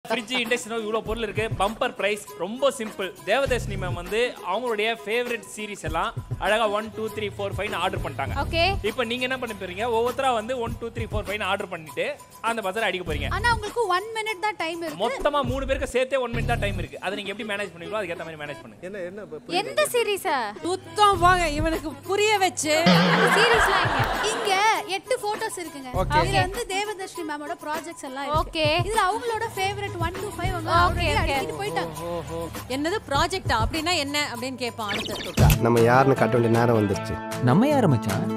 Fridge induction இவ்வளோ பொருள் இருக்கு பம்பர் பிரைஸ் ரொம்ப சிம்பிள் தேவதர்ஷினி மேம் வந்து அவங்களுடைய ஃபேவரட் சீரிஸ் எல்லாம் அழகா one two three four five order பண்ணிட்டாங்க ஓகே இப்போ நீங்க என்ன பண்ண போறீங்க ஒவ்வொருத்தரா வந்து one two three four five order பண்ணிட்டு அந்த பஜார் அடிக்க போறீங்க ஆனா உங்களுக்கு ஒன் மினிட் தான் டைம் இருக்கு மொத்தமா மூணு பேருக்கு சேர்த்தே ஒன் மினிட் தான் டைம் இருக்கு அதை நீங்க எப்படி மேனேஜ் பண்ணுவீங்களோ அதுக்கேற்ற மாதிரி மேனேஜ் பண்ணுங்க என்ன என்ன இப்ப புரியல. எந்த சீரீஸா சுத்தம் போங்க இவனுக்கு புரிய வச்சு சீரீஸ்லாம் இங்க இங்க எட்டு போட்டோஸ் இருக்குங்க Okay. இதுல வந்து தேவதர்ஷினி மேமோட ப்ராஜெக்ட்ஸ் எல்லாம் இருக்கு ஓகே இதுல அவங்களோட ஃபேவரட் ஒன் டு ஃபைவ் அவங்க Okay, already okay. அடிக்கிட்டு போயிட்டாங்க என்னது ப்ராஜெக்டா அப்படின்னா என்ன அப்படின்னு கேட்பான் அடுத்து நம்ம யாருன்னு காட்ட வேண்டிய நேரம் வந்துருச்சு நம்ம யாரு மச்சான்